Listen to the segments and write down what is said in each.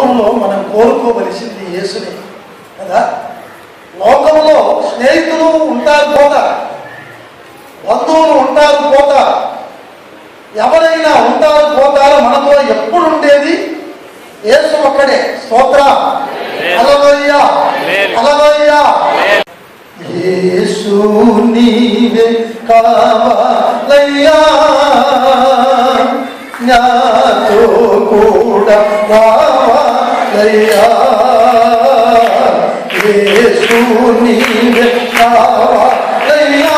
లోకంలో మనం కోరుకోవలసింది యేసుని కదా లోకంలో స్నేహితులు ఉంటారు పోతారు బంధువులు ఉంటారు పోతారు ఎవరైనా ఉంటారు పోతారు మనతో ఎప్పుడు ఉండేది యేసు ఒక్కడే స్తోత్ర అలలోయ అలలోయ యేసు నీవే కావాలయ్యా నాతో కూడా రావాలయ్యా యేసు నీవే కావాలయ్యా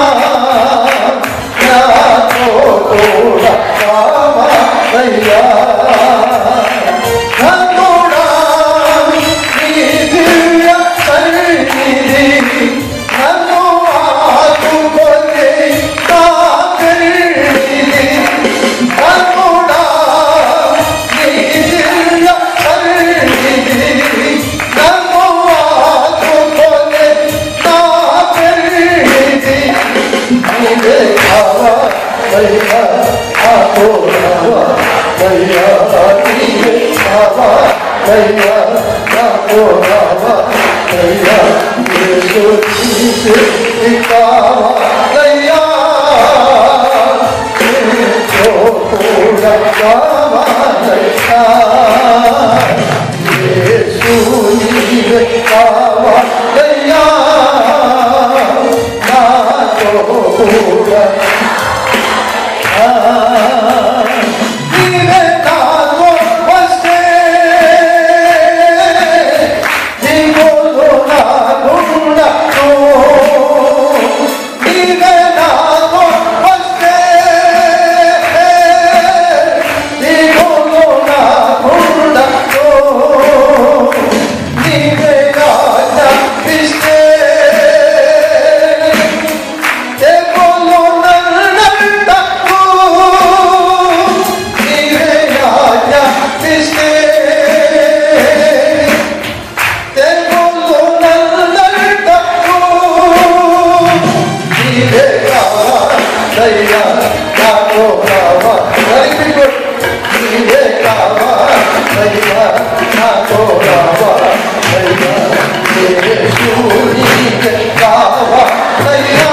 నాతో కూడా రావాలయ్యా నన్నుడా నీ దివ్య సన్నిధి నన్ను ఆదుకొని కాపాడిది. నన్నుడా నీ దివ్య సన్నిధి నన్ను ఆదుకొని కాపాడిది. నీవే కావాలయ్యా, నాతో రావాలయ్యా, నీవే కావాలయ్యా, నాతో రావాలయ్యా, యేసు నీవే కావాలయ్యా, నీతో కూడా రావాలయ్యా, యేసు నీవే కావాలయ్యా, నాతో కూడా నీవే నాతో వస్తే నీవోలో నాకుండను. నీవే నాతో వస్తే నీవోలో నాకుండను. నీవే ఆజ్ఞాపిస్తే తెగలు నన్నట్టకు నీవే ఆజ్ఞాపిస్తే తెగలు నన్నట్టకు నీవే కావాలయ్యా నాతో రావా నడిపిడు నీవే కావాలయ్యా నాతో రావా అయ్యా యేసు నీవే కావాలయ్యా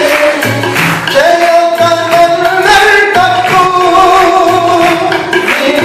నీవే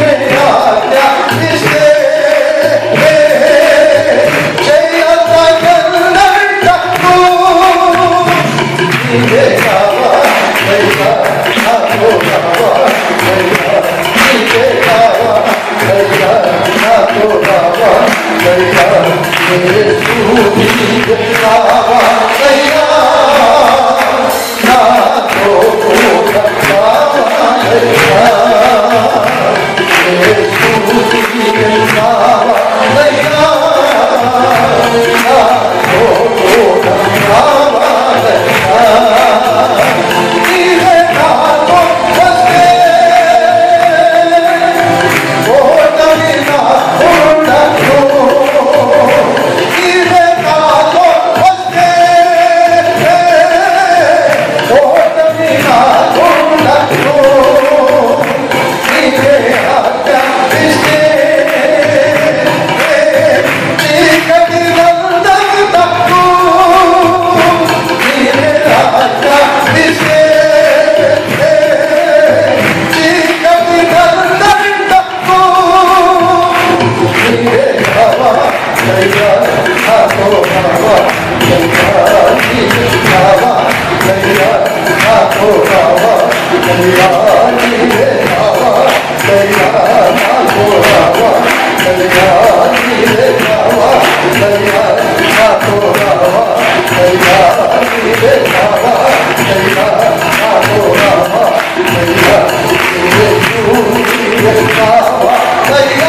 దయ్యా నీవే కావా దయ్యా నాతో రావా దయ్యా నీవే నీవే కావా దయ్యా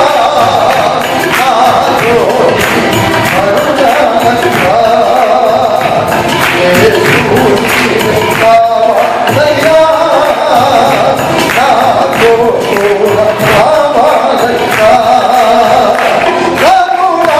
నాతో కరుణగా యేసు నీవే కావా దయ్యా నాతో రావా దయ్యా కరుణా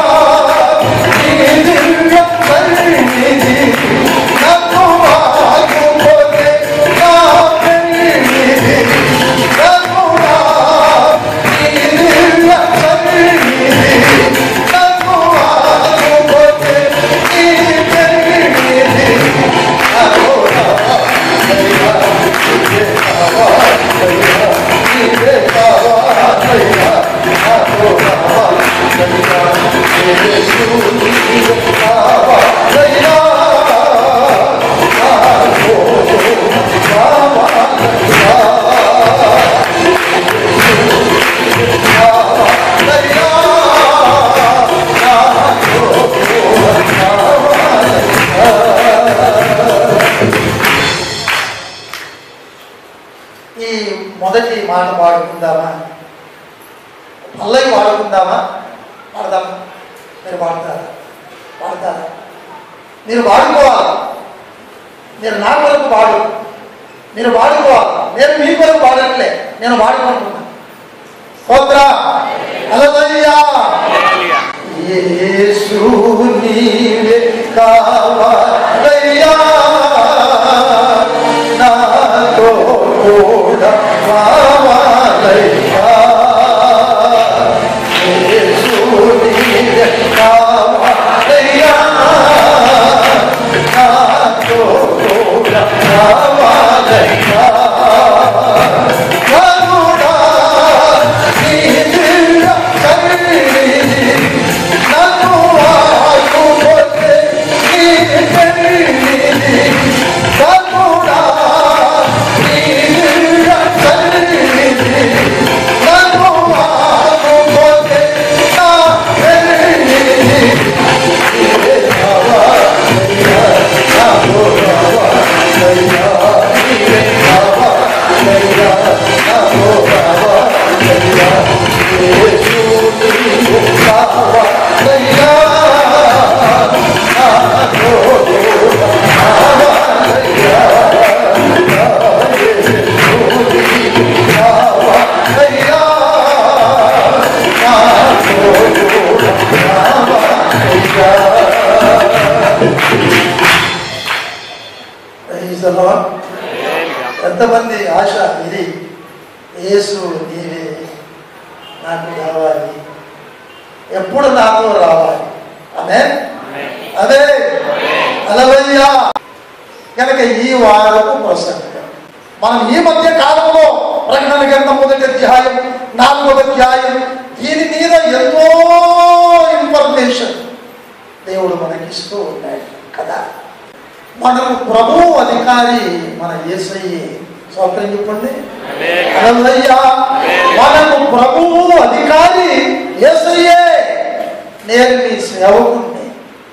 ఈ మొదటి మాట పాడుకుందామా పల్లవి వాడుకుందామా పాడదామా మీరు పాడతారా పాడతారా మీరు వాడుకోవాలా మీరు నా కొరకు వాడు మీరు వాడుకోవాలా నేను మీ కొరకు వాడట్లే నేను వాడుకుంటున్నా స్తోత్ర హల్లెలూయా యేసు నీవే కావాలయ్యా నాతో కూడా కావాలయ్యా యేసు నీవే కావాలయ్యా నాతో కూడా కావాలయ్యా కరుణా నీ దివ్య కరుణిని నన్ను ఆదుకొనే నీ కరుణిని కరుణా నీ దివ్య కరుణిని నన్ను ఆదుకొనే నా కరుణిని నీవే కావాలయ్యా నాతో రావాలయ్యా నీవే కావాలయ్యా నాతో రావాలయ్యా యేసు నీవే కావాలయ్యా నాతో రావాలయ్యా యేసు నీవే కావాలయ్యా నాతో Praise the Lord. ఎంతమంది ఆశ ఇది యేసు నీవే నాకు కావాలి ఎప్పుడు నాతో రావాలి అదే అదే అలవయ్యా కనుక ఈ వారము ప్రసంగం మనం ఈ మధ్య కాలంలో ప్రకటన గ్రంథం మొదటి అధ్యాయం నాలుగవ అధ్యాయం దీని మీద ఎంతో ఇన్ఫర్మేషన్ దేవుడు మనకిస్తూ ఉన్నాడు కదా మనకు ప్రభు అధికారి మన యేసయ్యే స్వాతం చెప్పండి హల్లెలూయా. మనకు ప్రభువు అధికారి యేసయ్యే నేను నీ సేవకుణ్ణి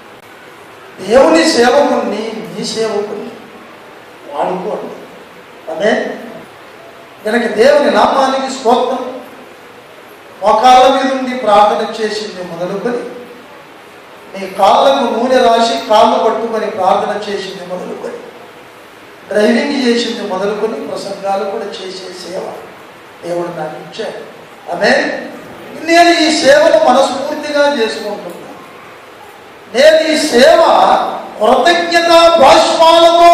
దేవుని సేవకుణ్ణి నీ సేవకుణ్ణి వాడుకోండి అదే కనుక దేవుని నామానికి స్తోత్రం మోకాళ్ళ మీద ఉండి ప్రార్థన చేసింది మొదలుకొని నీ కాళ్ళకు నూనె రాసి కాళ్ళు పట్టుకొని ప్రార్థన చేసింది మొదలుకొని డ్రైవింగ్ చేసింది మొదలుకొని ప్రసంగాలు కూడా చేసే సేవ దేవుడు నాకు ఇచ్చాడు ఆమె నేను ఈ సేవను మనస్ఫూర్తిగా చేసుకుంటున్నాను నేను ఈ సేవ కృతజ్ఞత బాష్పాలతో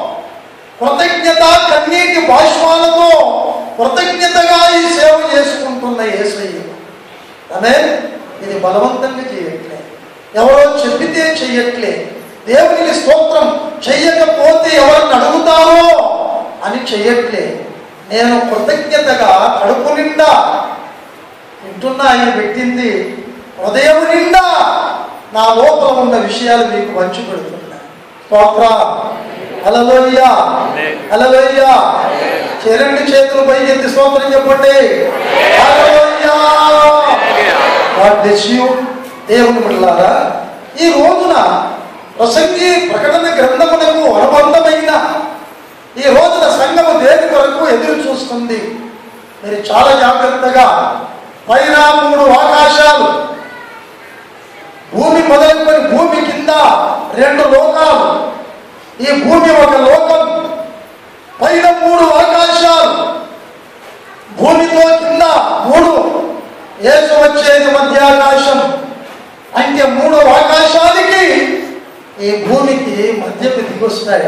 కృతజ్ఞత కన్నీటి బాష్పాలతో కృతజ్ఞతగా ఈ సేవ చేసుకుంటున్న ఏసయ్య ఆమె ఇది బలవంతంగా చేయట్లే ఎవరో చెప్పితే చెయ్యట్లే దేవునికి స్తోత్రం చెయ్యకపోతే ఎవరిని అడుగుతారో అని చెయ్యట్లే నేను కృతజ్ఞతగా కడుపు నిండా వింటున్నా ఆయన పెట్టింది హృదయం నిండా నా లోపల ఉన్న విషయాలు మీకు పంచి పెడుతున్నా స్తోత్ర అలలోయ అలలోయ చేరండి చేతులు పైకెత్తి స్తోత్రం చెప్పండి హల్లెలూయా గాడ్ బ్లెస్ యూ దేవుని బిడ్డలారా ఈ రోజున ప్రసంగి ప్రకటన గ్రంథములకు అనుబంధమైన ఈ రోజున సంఘము దేని కొరకు ఎదురు చూస్తుంది మీరు చాలా జాగ్రత్తగా పైన మూడు ఆకాశాలు భూమి మొదలుకొని భూమి కింద రెండు లోకాలు ఈ భూమి ఒక లోకం పైన మూడు ఆకాశాలు భూమితో కింద మూడు ఏసు వచ్చేది మధ్యాకాశం అంటే మూడు ఆకాశానికి ఈ భూమికి మధ్యకు దిగొస్తాయి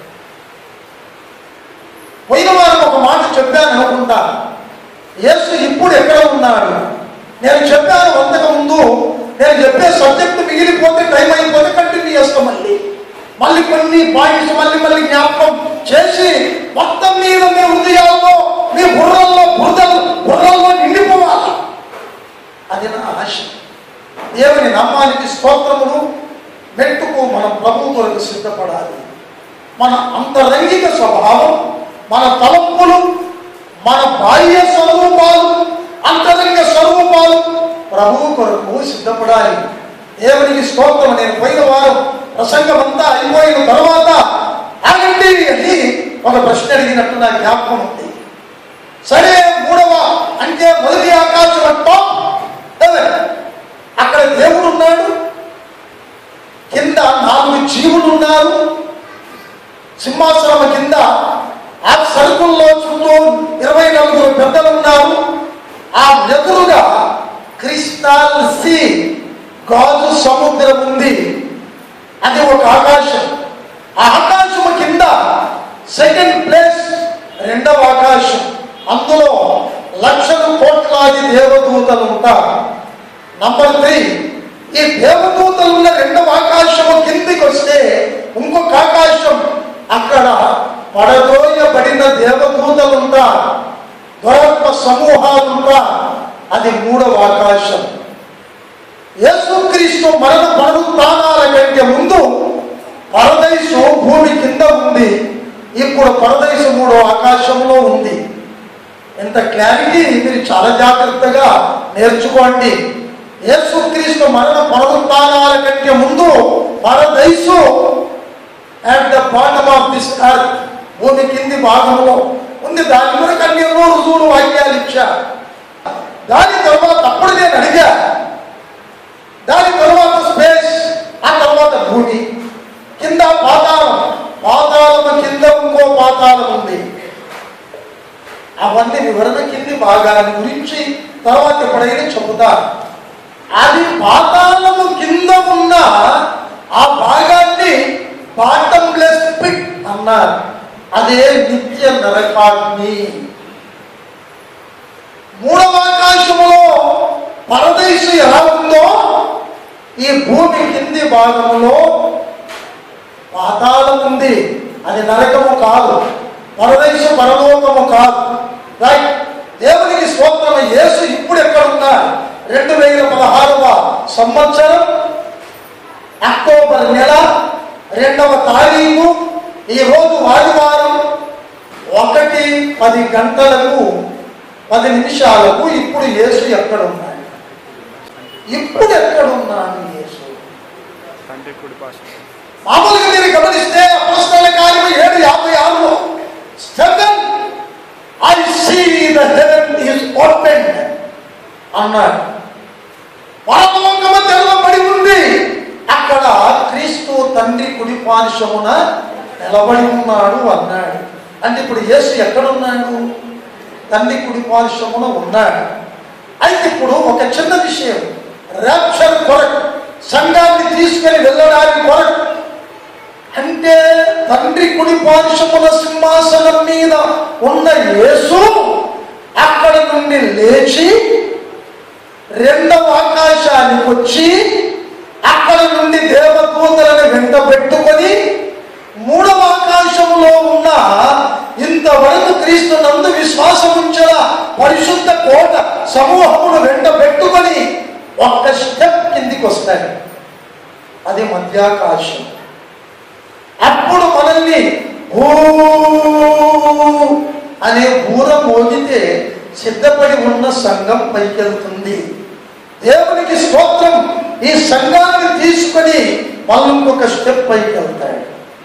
పోయిన వారం ఒక మాట చెప్పాను అనుకుంటా యేసు ఇప్పుడు ఎక్కడ ఉన్నాడు నేను చెప్పాను అంతకు ముందు నేను చెప్పే సబ్జెక్ట్ మిగిలిపోతే టైం అయిపోతే కంటిన్యూ చేస్తాం మళ్ళీ మళ్ళీ కొన్ని పాయింట్స్ మళ్ళీ మళ్ళీ జ్ఞాపకం చేసి మొత్తం మీద మీ హృదయాల్లో మీ బుర్రల్లో బురదలు బుర్రల్లో నిండిపోవాలి అది నా ఆశ దేవుని నమ్మానికి స్తోత్రములు మెట్టుకు మనం ప్రభు కొరకు సిద్ధపడాలి మన అంతరంగిక స్వభావం మన తలంపులు మన బాహ్య స్వరూపాలు అంతరంగ స్వరూపాలు ప్రభు కొరకు సిద్ధపడాలి దేవునికి స్తోత్రం నేను పోయిన వారం ప్రసంగం అంతా అయిపోయిన తర్వాత ఆగండి అని ఒక ప్రశ్న అడిగినట్టు నా జ్ఞాపకం ఉంది సరే మూడవ అంటే మొదటి ఆకాశం టాప్ హెవెన్. అక్కడ దేవుడు ఉన్నాడు కింద నాలుగు జీవులు ఉన్నారు సింహాసనం కింద ఆ సరుకుల్లో చుట్టూ ఇరవై నలుగురు పెద్దలు ఉన్నారు ఆ ఎదురుగా క్రిస్టాల్ సీ గాజు సముద్రం ఉంది అది ఒక ఆకాశం ఆ ఆకాశము కింద సెకండ్ ప్లేస్ రెండవ ఆకాశం అందులో లక్షల కోట్లాది దేవదూతలు ఉంటారు నంబర్ త్రీ ఈ దేవదూతలు ఉన్న రెండవ ఆకాశము కిందికి వస్తే ఇంకొక ఆకాశం అక్కడ పడదోయబడిన దేవదూతలు ఉంటారు దొరక సమూహాలు ఉంటారు అది మూడవ ఆకాశం యేసుక్రీస్తు మరణ పునరుత్థానాల కంటే ముందు పరదైసు భూమి కింద ఉంది ఇప్పుడు పరదైసు మూడో ఆకాశంలో ఉంది ఎంత క్లారిటీ మీరు చాలా జాగ్రత్తగా నేర్చుకోండి యేసుక్రీస్తు మరణ పునరుత్థానాల కంటే ముందు పరదైసు at the bottom of this earth భూమి కింది భాగంలో ఉంది దాని కొరకు అన్ని ఎన్నో రుజువులు వాక్యాలు ఇచ్చా దాని తర్వాత అప్పుడు నేను అడిగా దాని తర్వాత స్పేస్ ఆ తర్వాత భూమి కింద పాతాళం పాతాళం కింద ఇంకో పాతాళం ఉంది అవన్నీ వివరణ కింది భాగాల గురించి తర్వాత ఎప్పుడైనా చెబుతా అది పాతాళము కింద ఉన్న ఆ భాగాన్ని బాటం ప్లస్ పిట్ అన్నారు అదే నిత్య నరకాగ్ని మూడవ ఆకాశములో పరదేశు ఎలా ఉందో ఈ భూమి కింది భాగములో పాతాళం ఉంది అది నరకము కాదు పరదేశ పరలోకము కాదు రైట్ దేవునికి స్తోత్రం యేసు ఇప్పుడు ఎక్కడ ఉన్నారు రెండు వేల పదహారవ సంవత్సరం అక్టోబర్ నెల రెండవ తారీఖు ఈ రోజు ఆదివారం ఒకటి పది గంటలకు పది నిమిషాలకు ఇప్పుడు యేసు ఎక్కడ ఉన్నాడు ఇప్పుడు ఎక్కడ ఉన్నాడు యేసు తండ్రి కుడి పాశ మామూలుగా మీరు గమనిస్తే అపస్తల కార్యము ఏడు యాభై ఆరులో seven I see the heaven is open అన్నాడు పరలోకము తెరవబడి ఉంది అక్కడ క్రీస్తు తండ్రి కుడి పార్శ్వమున నిలబడి ఉన్నాడు అన్నాడు అంటే ఇప్పుడు యేసు ఎక్కడ ఉన్నాడు తండ్రి కుడి పార్శ్వమున ఉన్నాడు అయితే ఇప్పుడు ఒక చిన్న విషయం ర్యాప్చర్ కొరకు సంఘాన్ని తీసుకెళ్లి వెళ్ళడానికి కొరకు అంటే తండ్రి కుడి పార్శ్వముల సింహాసనం మీద ఉన్న యేసు అక్కడ నుండి లేచి రెండవ ఆకాశానికి వచ్చి అక్కడ నుండి దేవదూతలను వెంట పెట్టుకొని మూడవ ఆకాశంలో ఉన్న ఇంతవరకు క్రీస్తు నందు విశ్వాసం ఉంచిన పరిశుద్ధ కోట సమూహమును వెంట పెట్టుకొని ఒక్క స్టెప్ కిందికి వస్తాడు అది మధ్యాకాశం అప్పుడు మనల్ని భూ అనే బూర మోగితే సిద్ధపడి ఉన్న సంఘం పైకెళ్తుంది దేవునికి స్తోత్రం ఈ సంఘాన్ని తీసుకొని వాళ్ళు ఇంకొక స్టెప్ పైకి వెళ్తాడు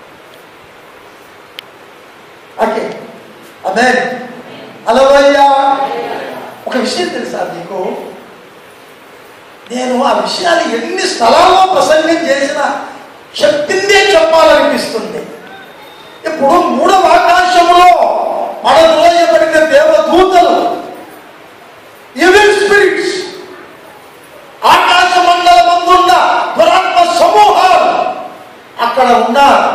ఓకే అదే అలవయ్యా ఒక విషయం తెలుసా నీకు నేను ఆ విషయాలు ఎన్ని స్థలాల్లో ప్రసంగం చేసినా చెప్పిందే చెప్పాలనిపిస్తుంది ఇప్పుడు మూడవ ఆకాశంలో పడద్రోయబడిన దేవదూతలు ఈవిల్ స్పిరిట్స్ ఆకాశ మండలమందున్న దురాత్మ సమూహాలు అక్కడ ఉన్నారు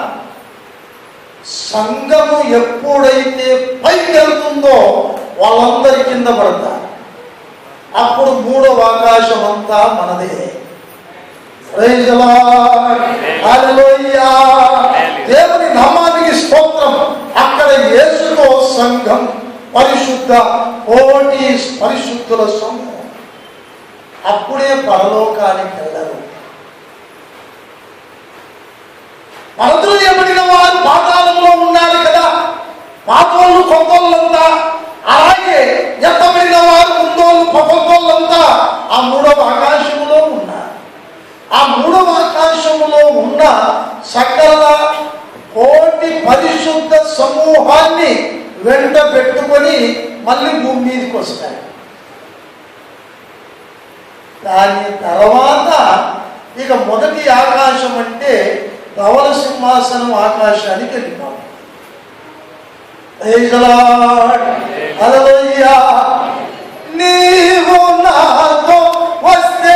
సంఘము ఎప్పుడైతే పైకి వెళ్తుందో వాళ్ళందరి కింద పడతారు అప్పుడు మూడవ ఆకాశం అంతా మనదే Praise the Lord. Hallelujah. దేవుని నామానికి స్తోత్రం అక్కడ యేసులో సంఘం పరిశుద్ధ కోటి పరిశుద్ధుల సమూహం అప్పుడే పరలోకానికి వెళ్ళరు పరద్రోయబడిన వారు పాతాళంలో ఉన్నారు కదా పాతోళ్ళు కొత్తోళ్ళంతా అలాగే ఎత్తబడిన వారు ముందోళ్ళు కొత్తోళ్ళంతా ఆ మూడవ ఆకాశములో ఉన్నారు ఆ మూడవ ఆకాశములో ఉన్న సకల కోటి పరిశుద్ధ సమూహాన్ని వెంట పెట్టుకొని మళ్ళీ భూమి మీదకి వస్తాయి దాని తర్వాత ఇక మొదటి ఆకాశం అంటే ధవల సింహాసనం ఆకాశానికి వెళ్ళిపోతాం Praise the Lord. Hallelujah. నీవు నాతో వస్తే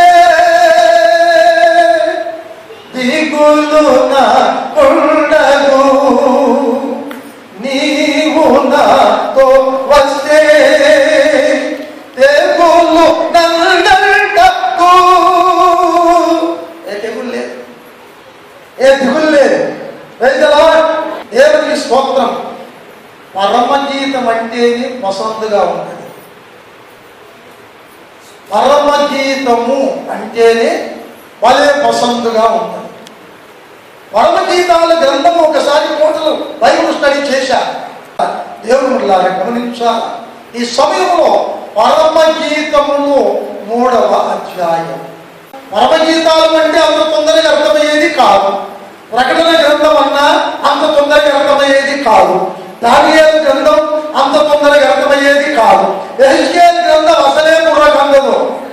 దిగులు నాకుండదు నీవు నాతో వస్తే తెగులు నన్నకు ఏ తెగులు లేదు ఏ దిగులు లేదు Praise the Lord. దేవునికి స్తోత్రం పరమగీతం అంటేనే పసందుగా ఉన్నది పరమగీతము అంటేనే భలే పసందుగా ఉంటుంది పరమగీతాల గ్రంథము ఒకసారి కోటలు బైబుల్ స్టడీ చేశా దేవుడులారా గమనించాల ఈ సమయంలో పరమగీతములు మూడవ అధ్యాయం పరమగీతాలు అంటే అంత తొందరగా అర్థమయ్యేది కాదు ప్రకటన గ్రంథం అన్నా అంత తొందరగా అర్థమయ్యేది కాదు దానియేలు గ్రంథం అంత తొందరగా అర్థమయ్యేది కాదు ఎహెచ్కేల్ గ్రంథం అసలే బుర్ర కందదు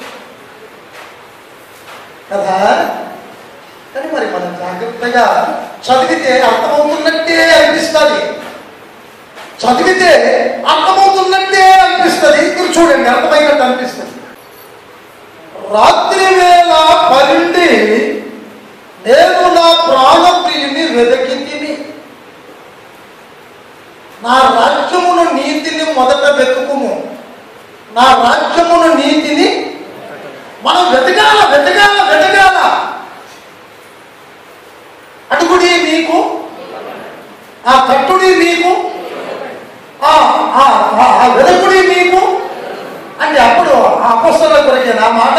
కదా కానీ మరి మనం జాగ్రత్తగా చదివితే అర్థమవుతున్నట్టే అనిపిస్తుంది చదివితే అర్థమవుతున్నట్టే అనిపిస్తుంది మీరు చూడండి అర్థమైనట్టు అనిపిస్తుంది రాత్రి వేళ పరిండి నేను నా ప్రాణప్రియుని వెదకి తిని నా రాజ్యమును నీతిని మొదట వెతుకుము నా రాజ్యమును నీతిని మనం వెతకాల వెతకాల వెతకాల అడుగుడి మీకు ఆ తట్టుడి మీకు ఆ ఆ, ఆ, ఆ వెదకుడి మీకు అంటే అప్పుడు ఆ అపస్సుల కొరకే నా మాట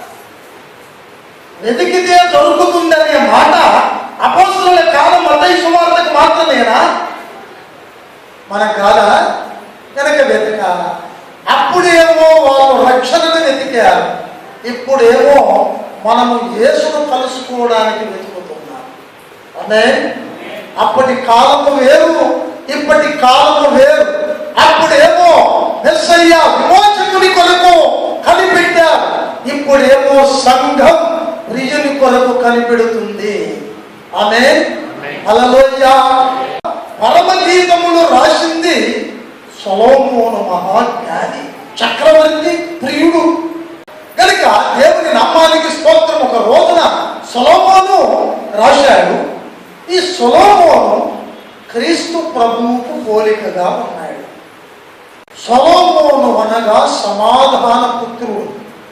వెతికితే దొరుకుతుందనే మాట అపస్సుల కాలం మతై సువార్తకు మాత్రమేనా మన కాదా కనుక వెతకాల అప్పుడేమో వాళ్ళు రక్షణను వెతికారు ఇప్పుడేమో మనము యేసును కలుసుకోవడానికి వెతుకుతున్నాం అనే అప్పటి కాలము వేరు ఇప్పటి కాలము వేరు అప్పుడేమో మెస్సయ్య విమోచకుని కొరకు కనిపెట్టారు ఇప్పుడేమో సంఘం ప్రియుని కొరకు కనిపెడుతుంది ఆమె అలలోయ పరమగీతములు రాసింది సొలోమోను మహాజ్ఞాని చక్రవర్తి ప్రియుడు కనుక దేవుని నామానికి స్తోత్రం ఒక రోజున సొలోమోను రాశాడు ఈ సొలోమోను క్రీస్తు ప్రభువుకు పోలికగా ఉన్నాడు సొలోమోను అనగా సమాధాన పుత్రుడు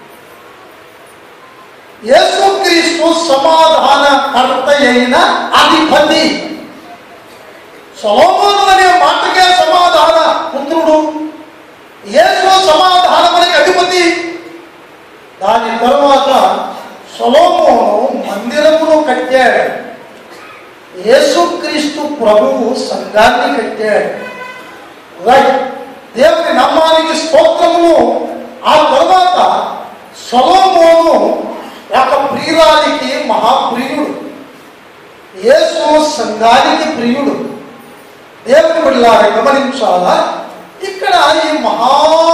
యేసుక్రీస్తు సమాధాన కర్త అయిన అధిపతి సొలోమోను అనే మాటకే సమాధాన పుత్రుడు యేసు సమాధానమునికి అధిపతి దాని తరువాత సొలోమోను మందిరమును కట్టాడు యేసుక్రీస్తు ప్రభువు సంఘాన్ని కట్టాడు రైట్ దేవుని నామానికి స్తోత్రములు ఆ తర్వాత సొలోమోను ఒక ప్రియురాలికి మహాప్రియుడు యేసు సంఘానికి ప్రియుడు దేవుని బిడ్డలారా గమనించాలా ఇక్కడ ఈ మహా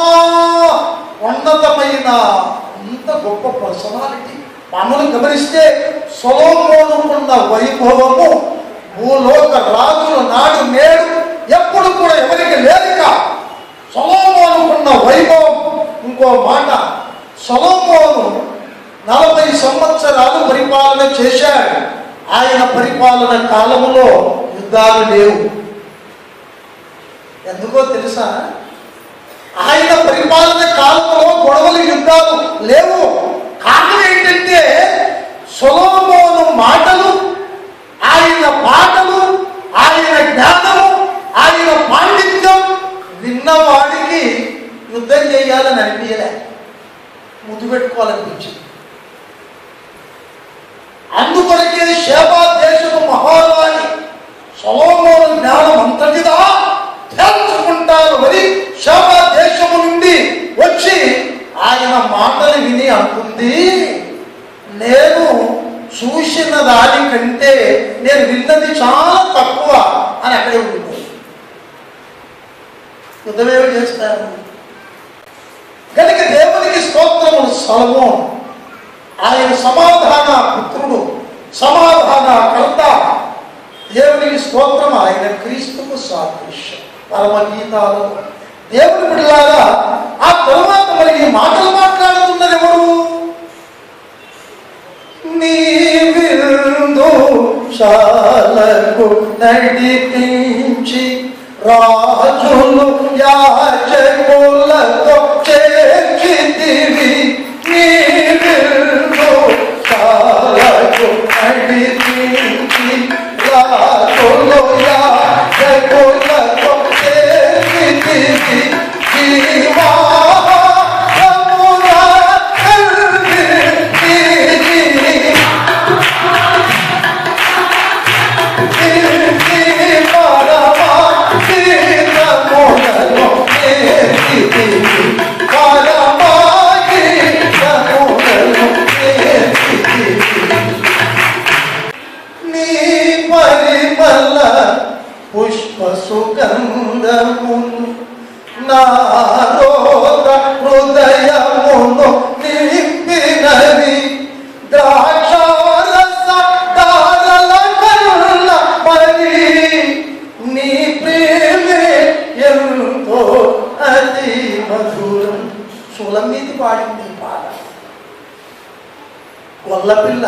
ఉన్నతమైన అంత గొప్ప పర్సనాలిటీ మనల్ని గమనిస్తే సొలోమోనుకున్న వైభవము భూలోక రాజుల నాడు నేడు ఎప్పుడు కూడా ఎవరికి లేదుక సొలోమోనుకున్న వైభవం ఇంకో మాట సొలోమోను నలభై సంవత్సరాలు పరిపాలన చేశాడు ఆయన పరిపాలన కాలములో యుద్ధాలు లేవు ఎందుకో తెలుసా ఆయన పరిపాలన కాలంలో గొడవలు యుద్ధాలు లేవు కారణం ఏంటంటే సొలోమోను మాటలు ఆయన పాటలు ఆయన జ్ఞానము ఆయన పాండిత్యం విన్నవాడికి యుద్ధం చేయాలని అనిపించలే ముద్దు పెట్టుకోవాలనిపించింది అందుకొరకే శేబా దేశపు మహారాణి సొలోమోను జ్ఞానం అంతటిదా తెలుసుకుంటారు అని శేబా దేశము నుండి వచ్చి ఆయన మాటలు విని అంటుంది నేను చూసిన దానికంటే నేను విన్నది చాలా తక్కువ అని అక్కడే ఉండిపోయింది యుద్ధమేమి చేస్తారు కనుక దేవునికి స్తోత్రము సలమోన్ ఆయన సమాధాన పుత్రుడు సమాధాన కర్త దేవునికి స్తోత్రం ఆయన క్రీస్తుకు సాదృశ్యం పరమగీతాలు దేవుని బిడ్డలారా ఆ తరువాత మరి ఈ మాటలు మాట్లాడుతున్నది ఎవరు నీ విందు శాలకు నడిపించి రాజులు యాచకులతో చేర్చితివి నీ విందు శాలకు నడిపించి రాజులు యాచకులతో చేర్చితివి జీవాహమున కలిగి నీ పరిమళ పుష్ప సుగంధము నారోద హృదయమును నింపినవి ద్రాక్షారస దారల కరుణ మరి నీ ప్రేమే ఎంతో అతి మధురం సులం మీది పాడింది ఈ పాట గొల్లపిల్ల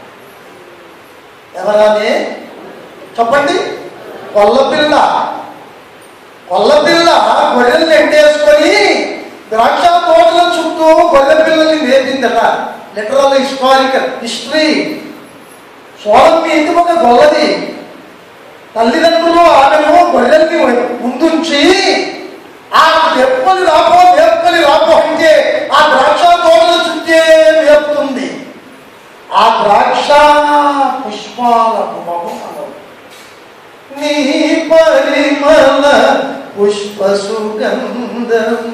ఎవరానే చెప్పండి కొల్లపిల్ల కొల్లపిల్ల గొర్రెల్ని ఎండేసుకొని ద్రాక్ష తోటల చుట్టూ గొర్రె పిల్లల్ని మేపిందట లిటరల్ హిస్టారికల్ హిస్టరీ సోలం మీది ఒక గొల్లది తల్లిదండ్రులు ఆమెను గొర్రెల్ని ముందుంచి ఆ దెప్పని రాపో దెప్పని రాపో అంటే ఆ ద్రాక్ష తోటల చుట్టే మేపుతుంది ఆ ద్రాక్ష పుష్పాల మహోహం నీ పరిమళ పుష్ప సుగంధము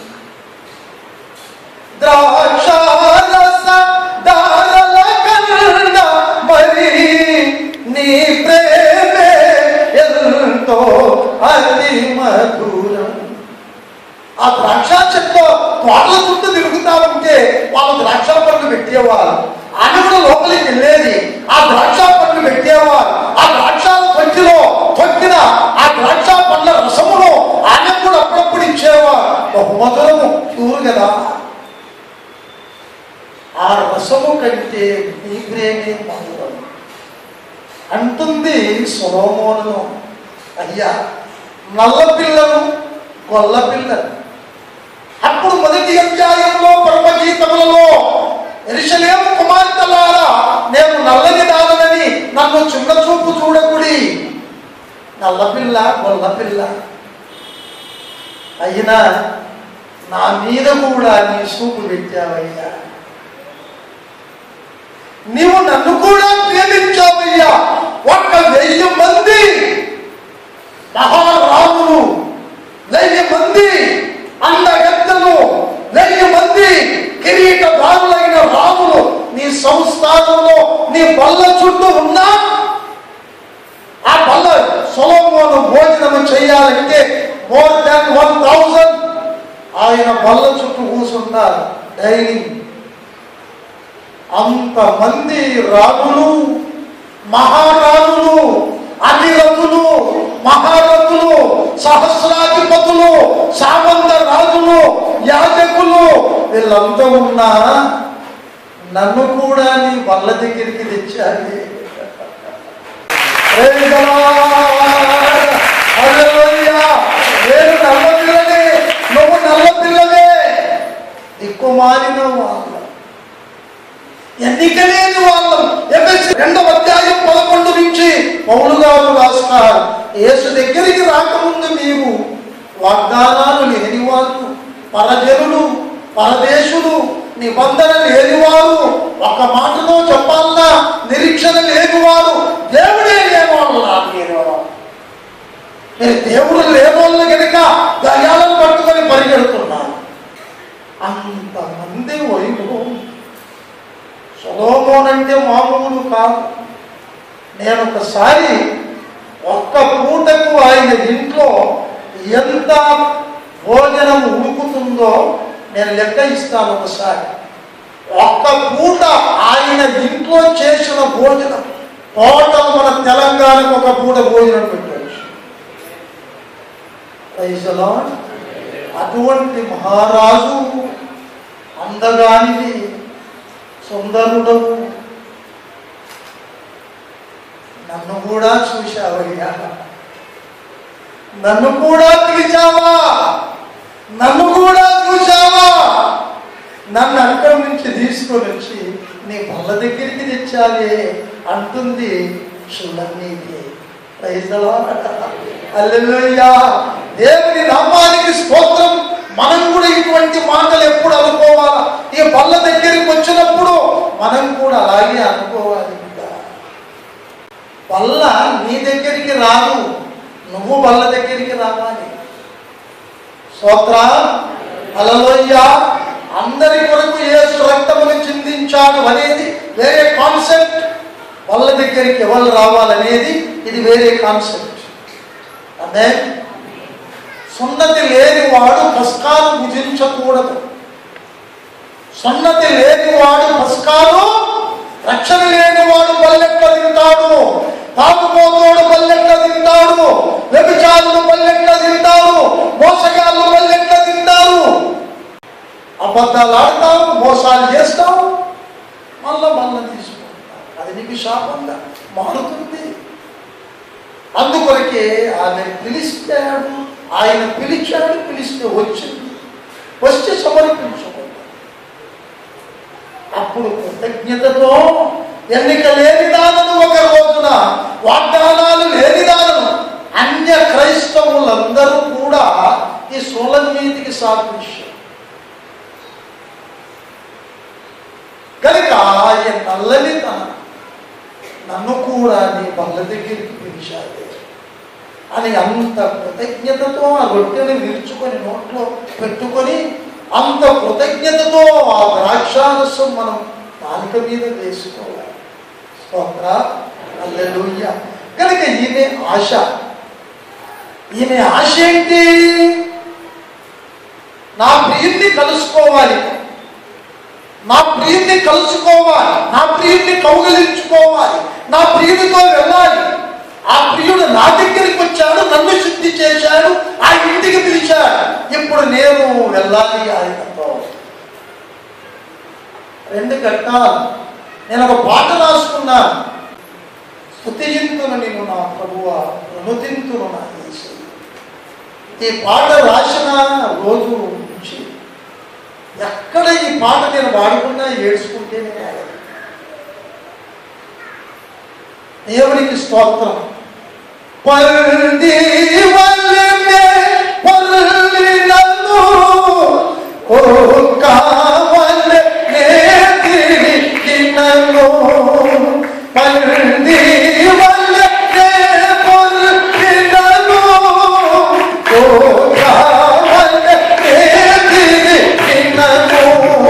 ద్రాక్షారస దారల కన్న మరి నీ ప్రేమే ఎంతో అతి మధురం ఆ ద్రాక్ష చెట్టు తోటల చుట్టూ తిరుగుతా ఉంటే వాళ్ళు ద్రాక్ష పండ్లు పెట్టేవారు ఆమె కూడా లోపలికి వెళ్ళేది ఆ ద్రాక్ష పండ్లు పెట్టేవారు ఆ ద్రాక్ష తొక్కిలో తొక్కిన ఆ ద్రాక్ష పండ్ల రసమును ఆమె కూడా అప్పుడప్పుడు ఇచ్చేవారు బహుమతులము ప్యూర్ కదా ఆ రసము కంటే నీ ప్రేమే మధురం అంటుంది సొలోమోను అయ్యా నల్ల పిల్లలు గొల్ల పిల్లలు అప్పుడు మొదటి అధ్యాయంలో పరమగీతములలో ఎరిశలేము కుమార్తెలారా నేను నల్లని దానని నన్ను చిన్న చూపు చూడకుడి నల్లపిల్ల గొల్లపిల్ల అయినా నా మీద కూడా నీ చూపు పెట్టావయ్యా నీవు నన్ను కూడా ప్రేమించావయ్యా ఒక్క వెయ్యి మంది మహారాజులు వెయ్యి మంది అందగత్తలు వెయ్యి మంది కిరీటదారులైన రాములు నీ సంస్థానంలో నీ బల్ల చుట్టూ ఉన్నా చేయాలంటే మోర్ దాన్ వన్ థౌజండ్ ఆయన బల్ల చుట్టూ కూర్చుంటారు డైలీ అంతమంది రాజులు మహారాజులు అధిరథులు మహారథులు సహస్రాధిపతులు సామంత రాజులు యాజకులు వీళ్ళంతా ఉన్నా నన్ను కూడా నీ వల్ల దగ్గరికి తెచ్చాలి Praise the Lord. Hallelujah. నేను నల్ల పిల్లనే నువ్వు నల్ల పిల్లవే దిక్కుమాలిన వాళ్ళ ఎన్నిక లేని వాళ్ళం ఎఫెసి రెండవ అధ్యాయం పదకొండు నుంచి పౌలు గారు రాస్తారు యేసు దగ్గరికి రాకముందు మీరు వాగ్దానాలు లేని వాళ్ళు పరజనులు పరదేశులు నిబంధన లేనివారు ఒక మాటలో చెప్పాలన్నా నిరీక్షణ లేనివారు దేవుడే లేనివాళ్ళ మీరు మీరు దేవుడు లేనోళ్ళు కనుక దయాలను పట్టుకొని పరిగెడుతున్నారు అంతమంది వైభవం సొలోమోన్ అంటే మామూలు కాదు నేను ఒకసారి ఒక్క పూటకు ఆయన ఇంట్లో ఎంత భోజనం ఉడుకుతుందో నేను లెక్క ఇస్తాను ఒకసారి ఒక్క పూట ఆయన ఇంట్లో చేసిన భోజనం టోటల్ మన తెలంగాణకు ఒక పూట భోజనం పెట్టవచ్చు Praise the Lord. అటువంటి మహారాజు అందగానిది సుందరుడవు నన్ను కూడా చూశావయ్యా నన్ను కూడా పిలిచావా నన్ను కూడా చూశావా నన్ను అక్కడి నుంచి తీసుకొని వచ్చి నీ బల్ల దగ్గరికి తెచ్చావే అంటుంది చూడనీకి అల్లెలుయ్యా దేవుని నామానికి స్తోత్రం మనం కూడా ఇటువంటి మాటలు ఎప్పుడు అనుకోవాలా ఈ బల్ల దగ్గరికి వచ్చినప్పుడు మనం కూడా అలాగే అనుకోవాలి ఇంకా బల్ల నీ దగ్గరికి రాదు నువ్వు బల్ల దగ్గరికి రావాలి స్తోత్ర అలలోయ్య అందరి కొరకు యేసు రక్తమును చిందించాడు అనేది వేరే కాన్సెప్ట్ వాళ్ళ దగ్గరికి ఎవరు రావాలనేది ఇది వేరే కాన్సెప్ట్ అదే సున్నతి లేని వాడు పస్కాలు భుజించకూడదు సున్నతి లేని వాడు పస్కాలు రక్షణ లేని వాడు బల్లెట్ల తింటాడు తాగుపోతోడు బల్లెట్ల తింటాడు వ్యభిచారులు బల్లెట్ల తింటారు మోసగాళ్ళు బల్లెట్ల తింటారు అబద్ధాలు ఆడతావు మోసాలు చేస్తావు మళ్ళా మళ్ళా తీసుకుంటావు అది నీకు శాపంగా మారుతుంది అందుకొరకే ఆమె పిలిచాడు ఆయన పిలిచాడు పిలిస్తే వచ్చింది వచ్చి సమర్పించుకుంటాడు అప్పుడు కృతజ్ఞతతో ఎన్నిక లేని దానను ఒక రోజున వాగ్దానాలు లేని దానను అన్య క్రైస్తవులందరూ కూడా ఈ సోలనీతికి సాదృశ్యం కనుక ఆయన నల్లని తన నన్ను కూడా నీ బల్ల దగ్గరికి పిలిచాడు అని అంత కృతజ్ఞతతో ఆ రొట్టెని విరుచుకొని నోట్లో పెట్టుకొని అంత కృతజ్ఞతతో ఆ ద్రాక్షారసం మనం నాలుక మీద వేసుకోవాలి స్తోత్ర అల్లెలుయ్య కనుక ఈమె ఆశ ఈమె ఆశ ఏంటి నా ప్రియుణ్ణి కలుసుకోవాలి నా ప్రియుణ్ణి కలుసుకోవాలి నా ప్రియుణ్ణి కౌగలించుకోవాలి నా ప్రియుడితో వెళ్ళాలి ఆ ప్రియుడు నా దగ్గరికి వచ్చాడు నన్ను శుద్ధి చేశాడు ఆ ఇంటికి పిలిచాడు ఇప్పుడు నేను వెళ్ళాలి ఆయనతో రెండు ఘట్టాలు నేను ఒక పాట రాసుకున్నాను స్థుతింతును నేను నా ప్రభువ ప్రముదింతును నా యేసు ఈ పాట రాసిన రోజు నుంచి ఎక్కడ ఈ పాట నేను వాడుకున్నా ఏడ్చుకుంటేనే వాడాను. దేవునికి స్తోత్రం పల్లి వల్లనే పల్లినను ఓ కావలే తిరిగినను పల్లి వల్లనే పల్లినను ఓ కావలే తిరిగినను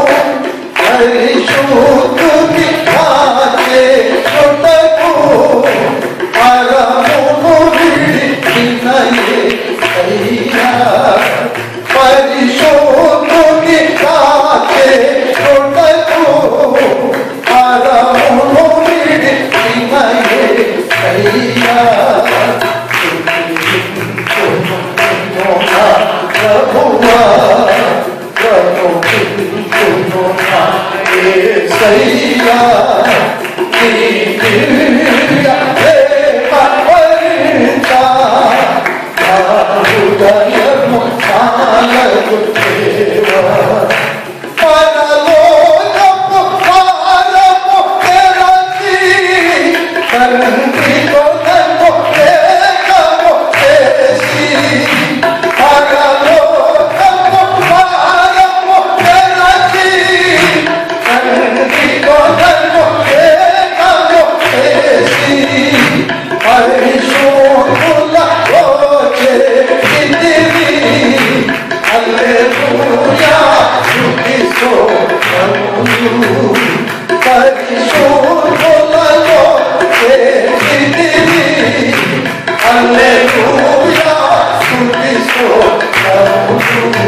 పరిశుద్ధుని కాచే కొట్టకు పరమును విడిచి స్థితిని హల్లెలూయా స్తుతి స్తోత్రములు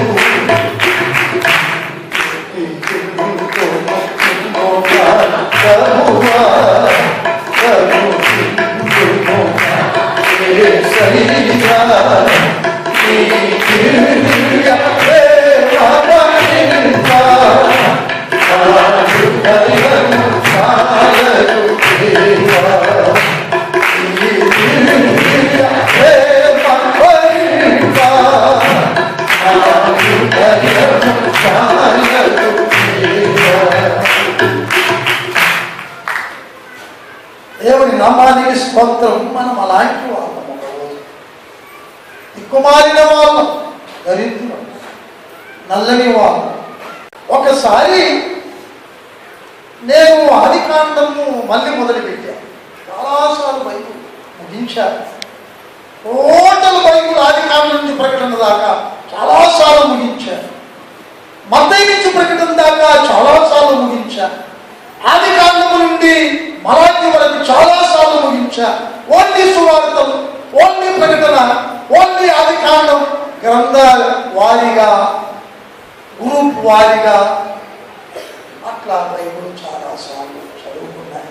దేవుని నామానికి స్తోత్రం మనం అలాంటి వాళ్ళం ఒకరోజు దిక్కుమాలిన వాళ్ళం దరిద్రం నల్లని వాళ్ళం ఒకసారి నేను ఆది కాండము మళ్ళీ మొదలుపెట్టాను చాలాసార్లు బైబుల్ ముగించాను టోటల్ బైబుల్ ఆది కాండం నుంచి ప్రకటన దాకా చాలాసార్లు ముగించాను మత్తయి నుంచి ప్రకటన దాకా చాలాసార్లు ముగించాను ఆది కాండము నుండి మరాఠీ వరకు చాలాసార్లు ముగించా ఓన్లీ సువార్తలు ఓన్లీ ప్రకటన ఓన్లీ ఆది కాండం గ్రంథాల వారిగా గ్రూప్ వారిగా అట్లా బైబుల్ చాలాసార్లు చదువుకున్నాను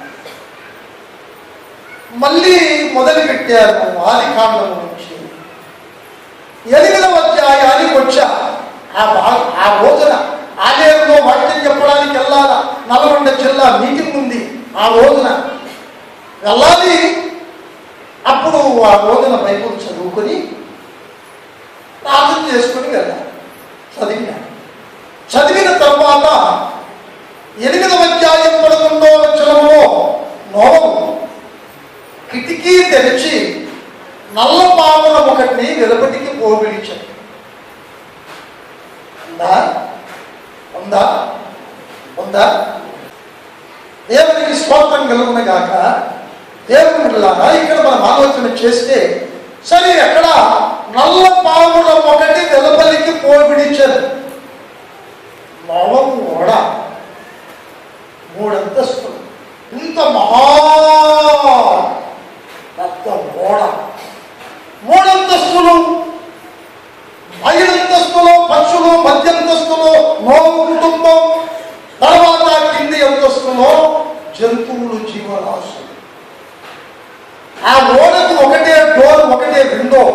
మళ్ళీ మొదలు పెట్టాను ఆది కాండం నుంచి ఎనిమిదవ అధ్యాయానికి వచ్చా ఆ భా- ఆ రోజున ఆలయంలో వాక్యం చెప్పడానికి వెళ్ళాలా నల్గొండ జిల్లా మీటింగ్ ఉంది ఆ రోజున వెళ్ళాలి అప్పుడు ఆ రోజున బైబుల్ చదువుకొని ప్రార్థన చేసుకొని వెళ్ళాలి చదివినా చదివిన తర్వాత ఎనిమిదవ అధ్యాయం పదకొండో వచనంలో నోవము కిటికీ తెరిచి నల్ల పాముల ఒకటిని వెలుపటికి పోవిడిచాడు ఉందా ఉందా ఉందా దేవునికి స్తోత్రం కలుగున గాక దేవుని బిడ్డలారా ఇక్కడ మనం ఆలోచన చేస్తే సరే ఎక్కడ నల్ల పాముల ఒకటి వెలుపలికి పోవిడిచారు నవము ఓడ మూడంతస్తులు ఇంత మహా పెద్ద ఓడ మూడంతస్తులు ఐదంతస్తులు పక్షులు మధ్యంతస్తులు నోవు కుటుంబం తర్వాత కింది అంతస్తులో జంతువులు జీవరాశులు ఆ ఓడకు ఒకటే డోర్ ఒకటే విండో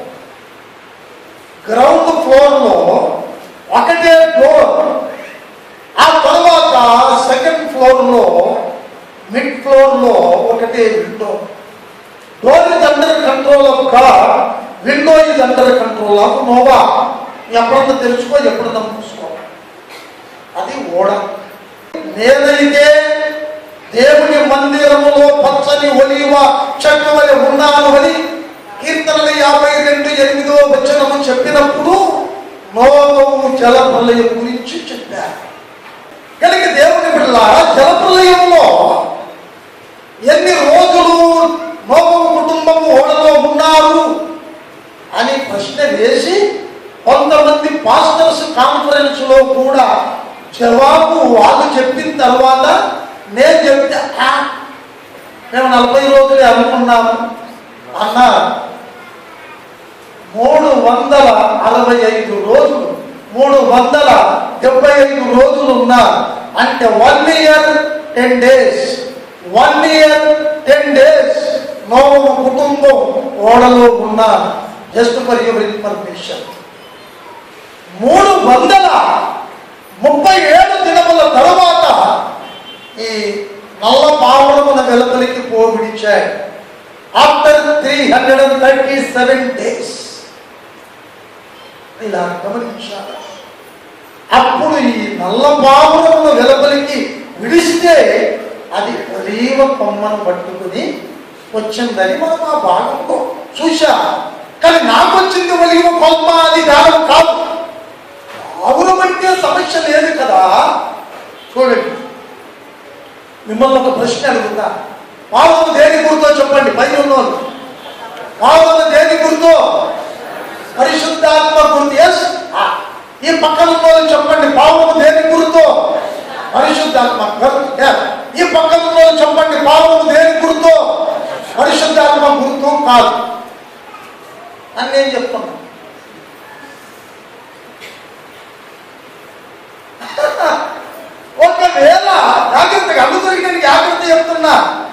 గ్రౌండ్ ఫ్లోర్ లో ఒకటే డోర్ ఆ తర్వాత సెకండ్ ఫ్లోర్ లో మిడ్ ఫ్లోర్ లో ఒకటే window door is under control of car window is under control of Noah ఎప్పుడన్నా తెలుసుకో ఎప్పుడన్నా మూసుకో అది ఓడ నేనైతే దేవుని మందిరములో పచ్చని ఒలివ చెట్టు వలె ఉన్నాను అని కీర్తనలు యాభై రెండు ఎనిమిదో వచనము చెప్పినప్పుడు నోవము జల ప్రళయం గురించి చెప్పారు కనుక దేవుని బిడ్డ జల ప్రళయంలో ఎన్ని రోజులు నోబము కుటుంబము ఓడలో ఉన్నారు అని ప్రశ్న వేసి కొంతమంది పాస్టర్స్ కాన్ఫరెన్స్ లో కూడా జవాబు వాళ్ళు చెప్పిన తర్వాత నేను చెప్తే "ఆ, మేము నలభై రోజులే అనుకున్నాము అన్నారు మూడు వందల అరవై ఐదు రోజులు మూడు వందల డెబ్బై ఐదు రోజులు ఉన్నారు అంటే one year ten days one year ten days నోవము కుటుంబం ఓడలో ఉన్నారు జస్ట్ ఫర్ యువర్ ఇన్ఫర్మేషన్ మూడు వందల ముప్పై ఏడు దినముల తరువాత ఈ నల్ల పావులమున వెలుపలికి పోవిడిచాడు after three hundred and thirty seven days ఇలా గమనించాలి అప్పుడు ఈ నల్ల పావులమును వెలుపలికి విడిస్తే అది ఒలీవ కొమ్మను పట్టుకుని వచ్చిందని మనం ఆ భాగంలో చూశా కానీ నాకు వచ్చింది ఒలీవ కొమ్మ అది దానం కాదు ఆవుల బట్టే సమస్య లేదు కదా చూడండి మిమ్మల్ని ఒక ప్రశ్న అడుగుతా పావులు దేని గుర్తో చెప్పండి పై ఉన్నోళ్ళు పావులు దేని గుర్తో పరిశుద్ధాత్మ గుర్తు ఎస్ ఈ పక్కన ఉన్న వాళ్ళు చెప్పండి పావులు దేని గుర్తో పరిశుద్ధాత్మ గుర్తు. Yes. ఈ పక్కన ఉన్న వాళ్ళు చెప్పండి పావులు దేని గుర్తో పరిశుద్ధ పరిశుద్ధాత్మ గుర్తు కాదు అని నేను చెప్తున్నా ఒకవేళ జాగ్రత్తగా అందుకని నేను జాగ్రత్త చెప్తున్నా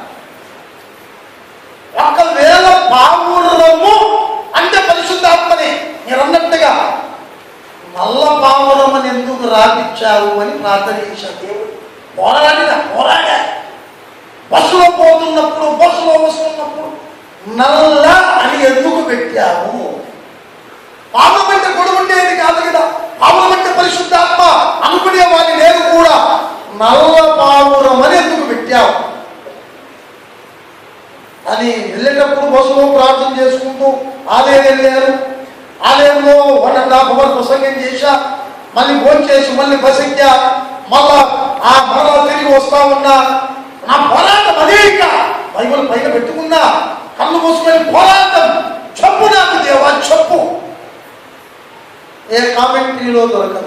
ఒకవేళ పావురము అంటే పరిశుద్ధాత్మని మీరు అన్నట్టుగా నల్ల పావురమని ఎందుకు రాపించావు అని ప్రార్థన చేశాడు దేవుడు పోరాడినా పోరాడా బస్సులో పోతున్నప్పుడు బస్సులో వస్తున్నప్పుడు నల్ల అని ఎందుకు పెట్టావు పాపం అంటే గొడవ ఉండేది కాదు కదా పాపం అంటే పరిశుద్ధాత్మ అనుకునే వాడిని నేను కూడా నల్ల పావురం అని ఎందుకు పెట్టావు అని వెళ్ళేటప్పుడు బస్సులో ప్రార్థన చేసుకుంటూ ఆలయం వెళ్ళారు ఆలయంలో వన్ అండ్ హాఫ్ అవర్ ప్రసంగం చేశా మళ్ళీ ఫోన్ చేసి మళ్ళీ బస్ ఎక్కా మళ్ళా ఆ మరలా తిరిగి వస్తా ఉన్నా నా పోరాటం అదే ఇక బైబిల్ పైన పెట్టుకున్నా కళ్ళు మూసుకొని పోరాటం చెప్పు నాకు దేవా చెప్పు ఏ కామెంటరీలో దొరకదు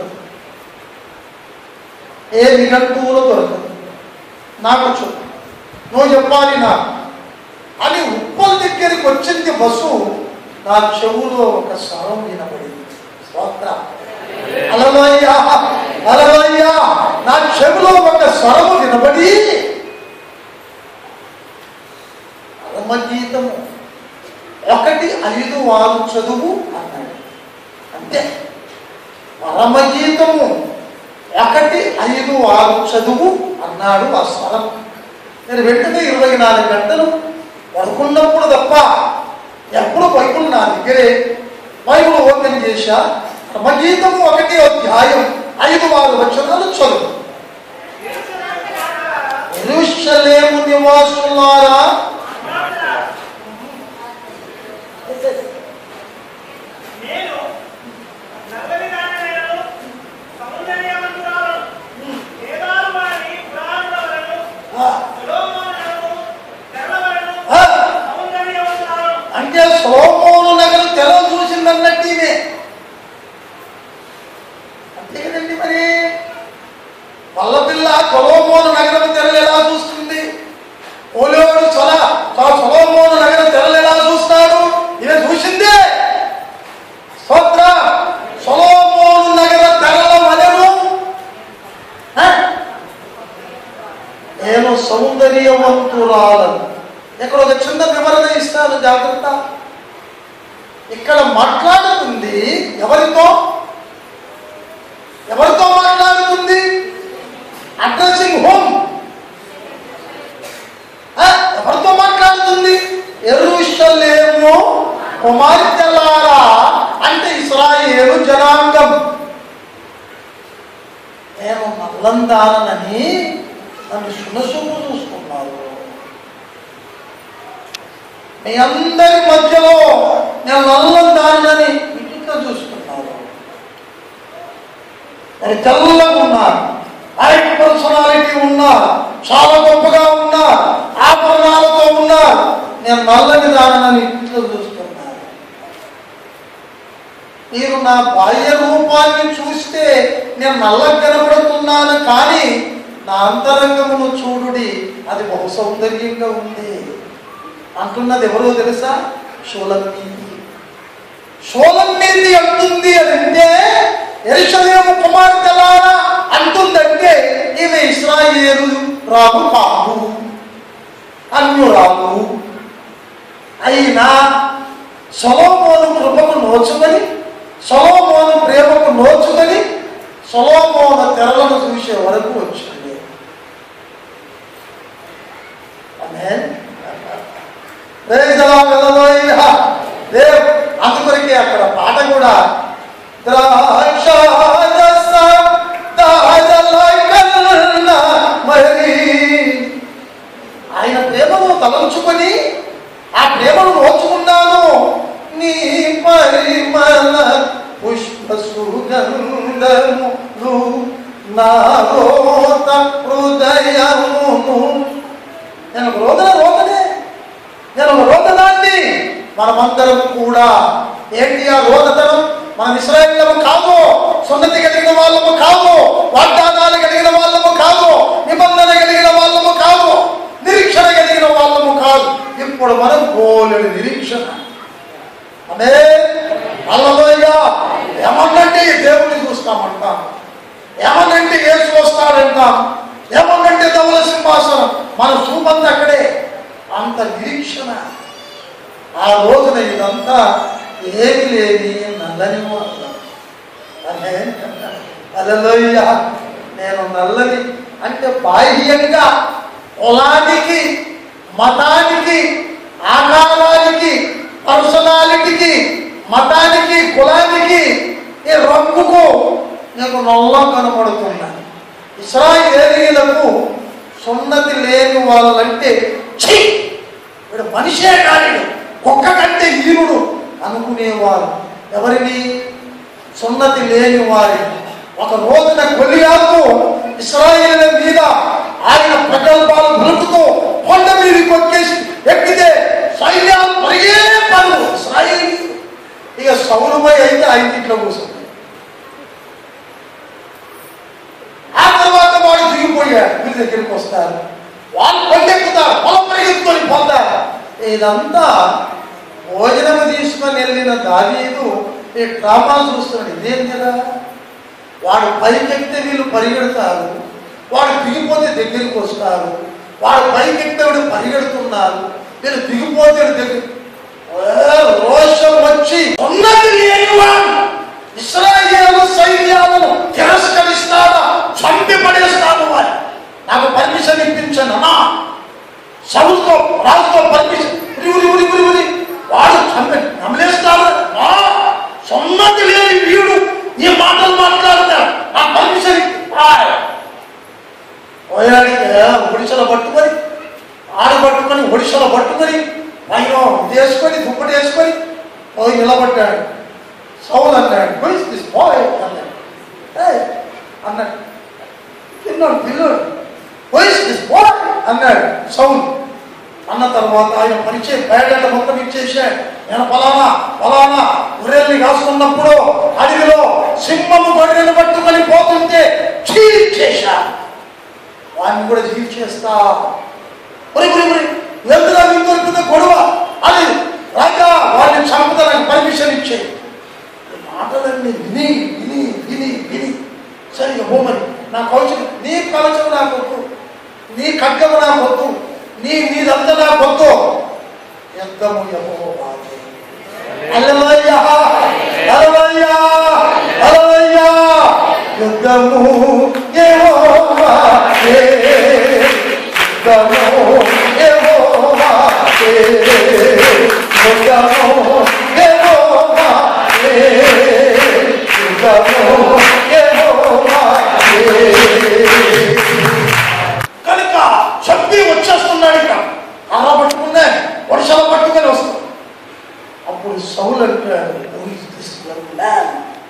ఏ నిఘంటువులో దొరకదు నాకు చెప్పు నువ్వు చెప్పాలి నాకు అని ఉప్పల్ దగ్గరికి వచ్చింది బస్సు నా చెవులో ఒక స్వరం వినబడింది స్తోత్ర అలలోయ్యా అలలోయ్యా నా చెవులో ఒక స్వరము వినబడి పరమగీతము ఒకటి ఐదు ఆరు చదువు అన్నాడు అంతే పరమగీతము ఒకటి ఐదు ఆరు చదువు అన్నాడు ఆ స్వరం నేను వెంటనే ఇరవై నాలుగు గంటలు పడుకున్నప్పుడు తప్ప ఎప్పుడు బైబుల్ నా దగ్గరే బైబుల్ ఓపెన్ చేశా పరమగీతము ఒకటి అధ్యాయం ఐదు ఆరు వచనాలు చదువు ఎరుషలేము నివాసులారా నేను నల్లని దానినైనను, సౌందర్యవంతురాలను, వేదాలు వారి పురాణములను, ఆ, సొలొమోనులను, తెల్లవలను, ఆ, సౌందర్యవంతురాలను, అంటే సోమోను నగరం తెర చూసిందన్నట్టు ఇదే అంతే కదండి మరి పల్లపిల్ల సొలోమోను నగరం తెరలు ఎలా చూస్తుంది ఓలేవాడు చొల సొలోమోను నగరం తెరలు ఎలా చూస్తాడు ఇదే చూసిందే స్తోత్ర సొలోమోను నగర తెరల వలెను ఆ? నేను సౌందర్యవంతురాలను ఇక్కడ ఒక చిన్న వివరణ ఇస్తాను జాగ్రత్త ఇక్కడ మాట్లాడుతుంది ఎవరితో ఎవరితో మాట్లాడుతుంది అడ్రసింగ్ హోమ్ ఎవరితో మాట్లాడుతుంది ఎరుషలేము కుమార్తెలారా అంటే ఇస్రాయేలు జనాంగం నేను నల్లందానని నన్ను సునసుకు చూసుకున్నారు మీ అందరి మధ్యలో నేను నల్లందానని ఇట్లా చూసుకున్నారు నేను తెల్లగా ఉన్నారు హైట్ పర్సనాలిటీ ఉన్నారు చాలా గొప్పగా ఉన్నారు ఆభరణాలతో ఉన్నారు నేను నల్లని దానని ఇట్లా చూస్తున్నాను మీరు నా బాహ్య రూపాన్ని చూస్తే నేను నల్లగా కనబడుతున్నాను కానీ నా అంతరంగమును చూడుడి అది బహు సౌందర్యంగా ఉంది అంటున్నది ఎవరో తెలుసా షోలమీది షోలమీది అంటుంది అని అంటే ఎరుషలేము కుమార్తెలారా అంటుందంటే ఈమె ఇస్రాయేలు రాము కాదు అన్యురాలు అయినా సొలోమోను కృపకు నోచుకొని సొలోమోను ప్రేమకు నోచుకొని సొలోమోను తెరలను చూసే వరకు వచ్చింది ఆమేన్. Praise the Lord, hallelujah. Dev అందుకొరకే అక్కడ పాట కూడా ద్రాక్షారస దాజలకన్న మరి ఆయన ప్రేమను తలంచుకొని ఆ ప్రేమను నోచుకున్నాను నీ పరిమళ పుష్ప సుగంధములు నా రోత హృదయమును నేను ఒక రోదన రోదనే నేను ఒక రోదనాన్ని మనమందరం కూడా ఏంటి ఆ రోదతనం మనం ఇస్రాయేళ్ళము కాదు సున్నతి కలిగిన వాళ్ళము కాదు వాగ్దానాలు కలిగిన వాళ్ళము కాదు నిబంధన కలిగిన వాళ్ళము కాదు నిరీక్షణ కలిగిన వాళ్ళము కాదు ఇప్పుడు మనం గోలెడు నిరీక్షణ అదే అల్లలోయ ఏమన్నంటే ఈ దేవుడిని చూస్తామంటాం ఏమన్నంటే ఏసు వస్తాడంటాం ఏమన్నంటే ధవల సింహాసనం మన చూపంతా అక్కడే అంత నిరీక్షణ ఆ రోజున ఇదంతా ఏమి లేని నల్లని వాతావరణం. అదే అలలోయ నేను నల్లని అంటే బాహ్యంగా కులానికి మతానికి ఆకారానికి పర్సనాలిటీకి మతానికి కులానికి ఈ రంగుకు నేను నల్ల కనబడుతున్నాను ఇస్రాయేలీలకు సున్నతి లేని వాళ్ళంటే ఛీ వీడు మనిషే కాదు కుక్క కంటే హీనుడు అనుకునేవారు ఎవరిని సున్నతి లేని వారి ఒక రోజున గొలియాకు ఇస్రాయేల్ మీద ఆయన ప్రగల్భాలు పలుకుతూ కొండ మీద కొట్టేసి ఎక్కితే సైన్యాలు పరిగే పనులు ఇస్రాయేల్ ఇక సౌలుపై అయితే ఆయన ఇంట్లో కూర్చుంది ఆ తర్వాత వాడు దిగిపోయాడు వీరి దగ్గరికి వస్తారు వాళ్ళు కొండెక్కుతారు పొలం పరిగెత్తుకొని పొందారు ఇదంతా భోజనం తీసుకొని వెళ్ళిన దావీదు ఈ డ్రామా చూస్తున్నాడు ఇదేం కదా వాడు పైకెక్కితే వీళ్ళు పరిగెడతారు వాడు దిగిపోతే దగ్గరికి వస్తారు వాడు పైకెక్కితే వీడు పరిగెడుతున్నారు వీళ్ళు దిగిపోతే వీడు దగ్గర ఏ రోషం వచ్చి ఉన్నది లేనివాడు ఇస్రాయేలు సైన్యాలను తిరస్కరిస్తాడా చంపి పడేస్తాడు వాడు నాకు పర్మిషన్ ఇప్పించను అన్నా సౌతో రాజుతో పర్మిషన్ ఉరి ఉరి ఉరి ఉరి ఉరి వాడు చంపి నమ్మలేస్తాడు ఆ, సున్నతి లేని వీడు ఈ మాటలు మాట్లాడతాడు నా పర్మిషన్ పోయాడితే ఒడిశలో పట్టుకొని ఆడు పట్టుకొని ఒడిశలో పట్టుకొని పైన వేసుకొని దుప్పటి వేసుకొని పోయి నిలబడ్డాడు సౌల్ అన్నాడు "Who is this boy?" అన్నాడు "Hey," అన్నాడు పిల్లోడు పిల్లోడు "Who is this boy?" అన్నాడు సౌల్ అన్న తర్వాత ఆయన పరిచయం బయట మొత్తం ఇచ్చేసాడు నేను ఫలానా ఫలానా గొర్రెల్ని కాసుకున్నప్పుడు అడవిలో సింహము గొర్రెలు పట్టుకొని పోతుంటే చీల్ చేశాను వాడిని కూడా చీల్ చేస్తా ఒరి ఒరి ఒరి ఎందుకు మీకు దొరికింది గొడవ అది రాజా వాడిని చంపుతానికి పర్మిషన్ ఇచ్చే ఈ మాటలన్నీ విని విని విని విని సరే హోమని నా కౌచం నీ కవచం నాకు వద్దు నీ ఖడ్గము నాకు వద్దు నీ నీదంతా నాకు వద్దు యుద్ధము యహోవాదే హల్లెలూయా హల్లెలూయా హల్లెలూయా యుద్ధము యెహోవాదే యుద్ధము యెహోవాదే యుద్ధము యెహోవాదే యుద్ధము యెహోవాదే కనుక చంపి వచ్చేస్తున్నాడు ఇక అలా పట్టుకున్నా వర్షాలు పట్టుకొని వస్తాం అప్పుడు సౌలు అంటాడు "Who is this young man?"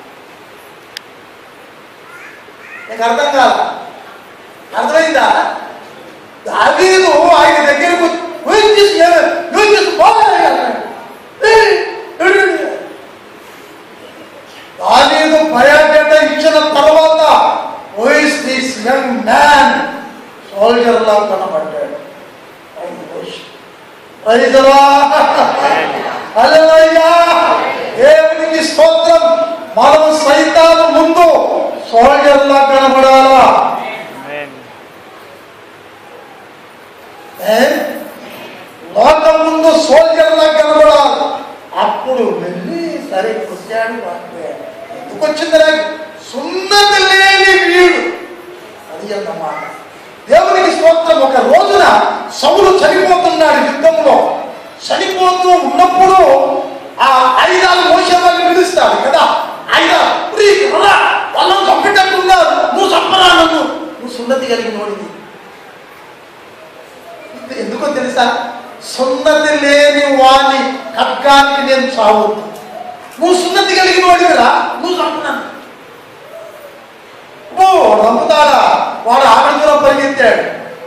నీకు అర్థం కాల అర్థమైందా దావీదు ఆయన దగ్గరకు వచ్చి, "Who is this young man? Who is this boy?" అన్నాడు. "ఏయ్, ఏడు, ఏడు." దావీదు భయాజ్ఞత ఇచ్చిన తర్వాత "Who is this young man?" Soldier లా కనబడ్డాడు ప్రైజలా హల్లెలూయా దేవునికి స్తోత్రం మనం సైతాను ముందు సోల్జర్ లా కనబడాలా Amen. ఏ? లోకం ముందు సోల్జర్ లా కనబడాలి అప్పుడు వెళ్ళి సరే వచ్చాడు వాడిపోయాడు ఎందుకు వచ్చింది నాకు సున్నతి లేని వీడు అది అన్నమాట దేవునికి స్తోత్రం ఒక రోజున సౌలు చనిపోతున్నాడు యుద్ధంలో చనిపోతూ ఉన్నప్పుడు ఆ ఆయుధాలు మోసే వాళ్ళని పిలుస్తాడు కదా ఆయుధాలు "ఉరి, రా, వాళ్ళని చంపేటట్టున్నారు నువ్వు చంపరా నన్ను నువ్వు సున్నతి కలిగిన వాడివి ఇది ఎందుకో తెలుసా సున్నతి లేని వాని ఖడ్గానికి నేను చావద్దు నువ్వు సున్నతి కలిగిన వాడివిరా నువ్వు చంపున్నాను ఓ నమ్ముతారా వాడు ఆమె దూరం పరిగెత్తాడు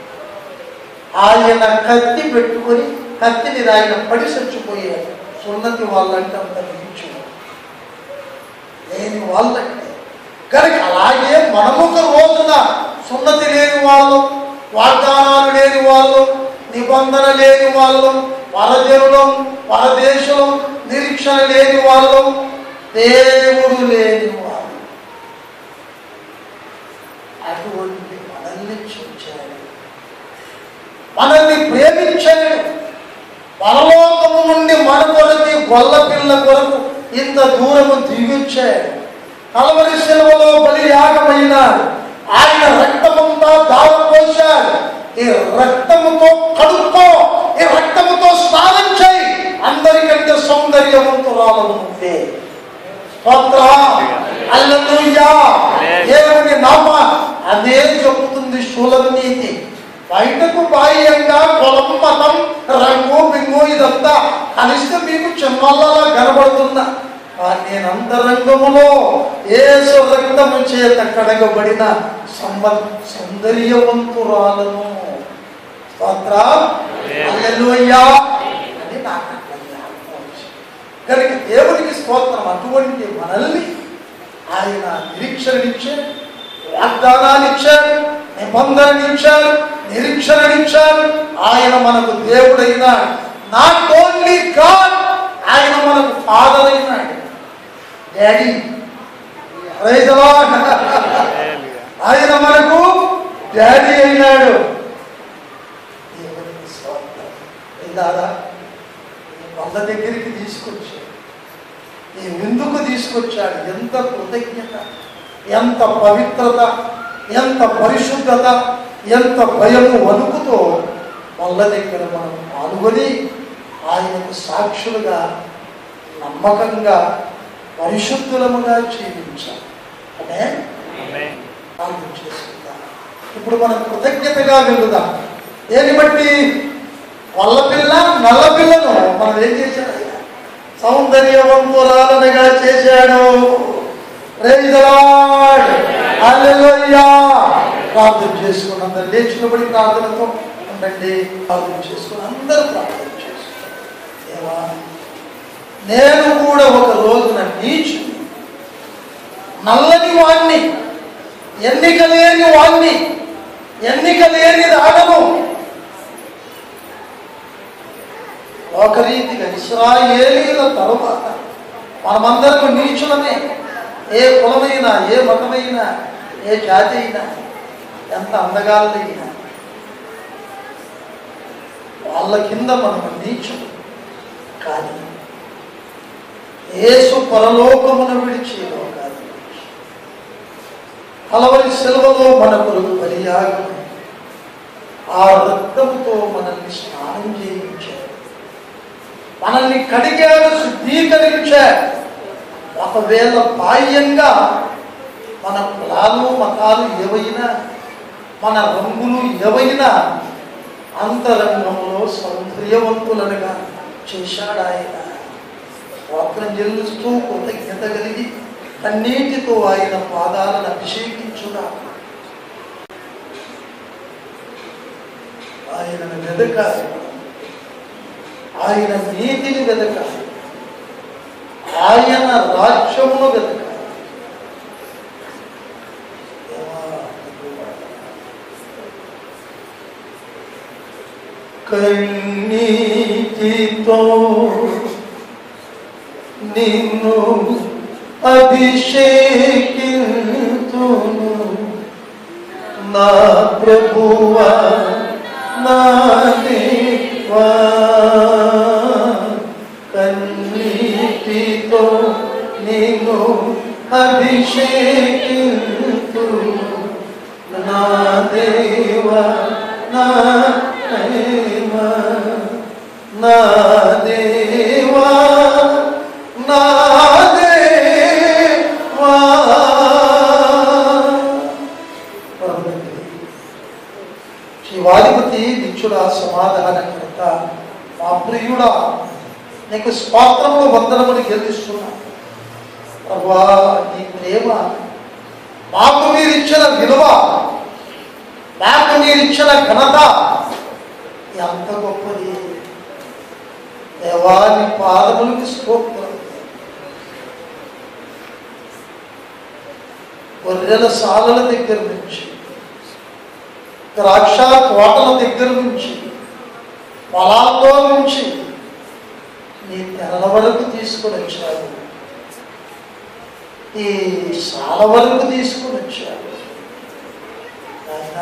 ఆయన కత్తి పెట్టుకొని కత్తిని ఆయన పడి చచ్చిపోయాడు సున్నతి వాళ్ళంటే అంత మించు లేని వాళ్ళంటే కనుక అలాగే మనము ఒక రోజున సున్నతి లేని వాళ్ళు వాగ్దానాలు లేని వాళ్ళు నిబంధన లేని వాళ్ళం పరజనులం పరదేశులం నిరీక్షణ లేని వాళ్ళం దేవుడు లేని వాళ్ళు అటువంటి మనల్ని చూచాడు మనల్ని ప్రేమించాడు పరలోకము నుండి మన కొరకి గొల్ల పిల్ల కొరకు ఇంత దూరము దిగొచ్చాడు కలవరి సెలవులో బలి యాగమైనాడు ఆయన రక్తమంతా దారపోశాడు ఈ రక్తముతో కడుక్కో ఈ రక్తముతో స్నానం చేయి అందరికంటే సౌందర్యవంతురాలు నువ్వే స్తోత్ర హల్లెలూయా దేవుని నామ అదే చెబుతుంది శూలనీతి బయటకు బాహ్యంగా కులం మతం రంగు బింగు ఇదంతా కలిస్తే మీకు చిన్నలా కనబడుతున్నా కానీ నేను అంతరంగములో ఏసు రక్తము చేత కడగబడిన సంబ సౌందర్యవంతురాలను స్తోత్ర హల్లెలూయా అని నాకు అట్లా జ్ఞాపకం వచ్చింది. కనుక దేవునికి స్తోత్రం అటువంటి మనల్ని ఆయన నిరీక్షణనిచ్చాడు వాగ్దానాలు ఇచ్చాడు నిబంధనలు ఇచ్చాడు నిరీక్షణనిచ్చాడు ఆయన మనకు దేవుడైనాడు నాట్ ఓన్లీ గాడ్ ఆయన మనకు ఫాదర్ అయినాడు డాడీ Praise the Lord. ఆయన మనకు డాడీ అయినాడు దేవునికి స్తోత్రం. విన్నారా? వాళ్ళ దగ్గరికి తీసుకొచ్చాడు ఈ విందుకు తీసుకొచ్చాడు ఎంత కృతజ్ఞత ఎంత పవిత్రత ఎంత పరిశుద్ధత ఎంత భయము వణుకుతో వాళ్ళ దగ్గర మనం పాల్గొని ఆయనకు సాక్షులుగా నమ్మకంగా పరిశుద్ధులముగా జీవించాలి అనే ప్రార్థన చేసుకుందాం ఇప్పుడు మనం కృతజ్ఞతగా వెళ్దాం దేని బట్టి వల్ల పిల్ల నల్ల పిల్లను మనం ఏం చేశాడు ఆయన? సౌందర్యవంతురాలనుగా చేశాడు Praise the Lord. Hallelujah. ప్రార్థన చేసుకుని అందరు లేచినబడి ప్రార్థనతో ఉండండి ప్రార్థన చేసుకుని అందరూ ప్రార్థన చేసుకుని దేవా నేను కూడా ఒక రోజున నీచు నల్లని వాణ్ణి ఎన్నిక లేని వాణ్ణి ఎన్నిక లేని రాడను ఒక రీతిగా ఇస్రాయేలీల తరువాత మనమందరం నీచులమే ఏ కులమైనా ఏ మతమైనా ఏ జాతి అయినా ఎంత అందగాళ్ళైనా వాళ్ళ కింద మనం నీచులు కానీ ఏసు పరలోకమును విడిచి లోకాన్ని విడిచి కలవరి సెలవులో మన కొరకు బలియాగం ఆ రక్తంతో మనల్ని స్నానం చేయించాడు మనల్ని కడిగాడు శుద్ధీకరించాడు ఒకవేళ బాహ్యంగా మన కులాలు మతాలు ఏవైనా మన రంగులు ఏవైనా అంతరంగంలో సౌందర్యవంతులనుగా చేశాడు ఆయన వాక్యం చెల్లిస్తూ కృతజ్ఞత కలిగి కన్నీటితో ఆయన పాదాలను అభిషేకించుడా ఆయనను వెదకాలి ఆయన నీతిని వెదకాలి ఆయన రాజ్యమును వెతకాలి దేవా, కన్నీటితో నిన్ను అభిషేకింతును నా ప్రభువా నా దేవా కన్నీటితో నిన్ను అభిషేకింతును నా దేవా నా దేవా నా దేవా నా దేవా శివాధిపతి నిత్యుడా సమాధానకర్త మా ప్రియుడా నీకు స్వాత్రములు వందనములు గెలుస్తున్నా ప్రభా నీ ప్రేమ మాకు మీరిచ్చిన విలువ మాకు మీరిచ్చిన ఘనత ఎంత గొప్పది దేవాని పాదములకి స్తోత్రం గొర్రెల సాలల దగ్గర నుంచి ద్రాక్ష తోటల దగ్గర నుంచి పొలాల్లో నుంచి నీ తెరల వరకు తీసుకొని వచ్చాడు ఈ శాల వరకు తీసుకొని వచ్చాడు నాయనా,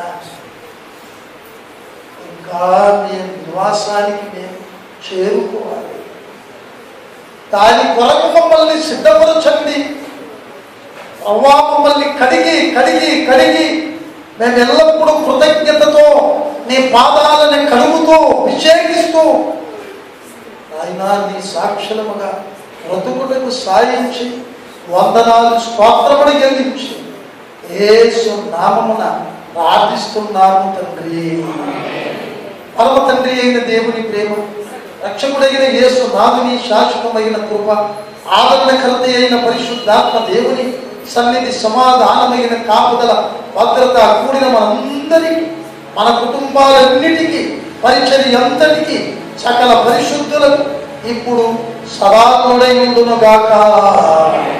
ఇంకా మీ నివాసానికి మేము చేరుకోవాలి దాని కొరకు మమ్మల్ని సిద్ధపరచండి అవ్వా మమ్మల్ని కడిగి కడిగి కడిగి మేము ఎల్లప్పుడూ కృతజ్ఞతతో నీ పాదాలని కడుగుతూ అభిషేకిస్తూ ఆయన నీ సాక్షులముగా బ్రతుకులకు సాయించి వందనాలు స్తోత్రములు చెల్లించి ఏసు నామమున ప్రార్థిస్తున్నాము తండ్రి పరమ తండ్రి అయిన దేవుని ప్రేమ రక్షకుడైన యేసు నాదుని శాశ్వతమైన కృప ఆదరణకర్త అయిన పరిశుద్ధాత్మ దేవుని సన్నిధి సమాధానమైన కాపుదల భద్రత కూడిన మనందరికీ మన కుటుంబాలన్నిటికీ పరిచర్య అంతటికీ సకల పరిశుద్ధులకు ఇప్పుడు సదా తోడై ఉండును గాక